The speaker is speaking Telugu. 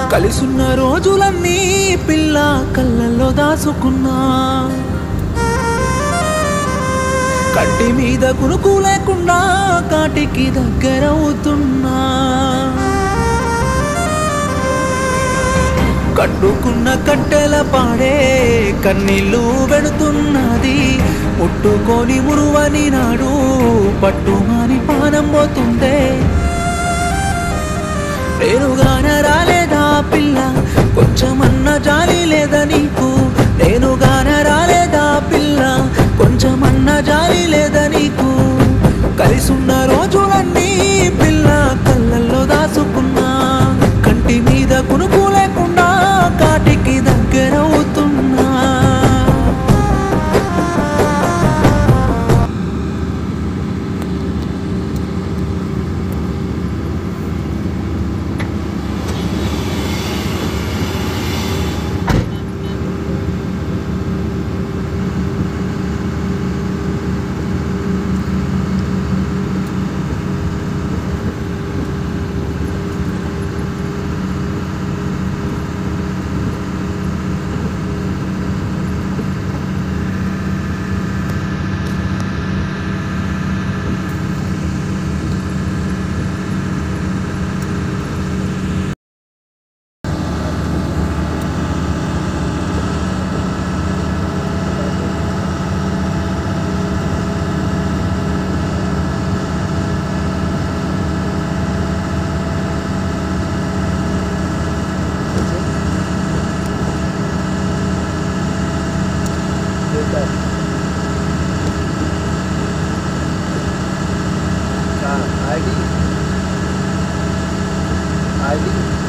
కలిసున్న రోజులన్నీ పిల్ల కళ్ళల్లో దాసుకున్నా కంటి మీద కునుకు లేకుండా కాటికి దగ్గరవుతున్నా కట్టుకున్న కట్టెల పాడే కన్నీళ్ళు పెడుతున్నది ముట్టుకొని మురువని నాడు పట్టుమాని పానం పోతుందే నేనుగాన రాలేదా పిల్ల కొంచెమన్న జాలి లేదా నీకు నేనుగాన రాలేదా పిల్ల కొంచెమన్న జాలి లేదా నీకు కలిసున్న రోజులన్నీ పిల్ల కళ్ళల్లో దాసుకున్నా కంటి మీద కునుకు లేకుండా కాటికి దగ్గరవుతున్నా आईडी आईडी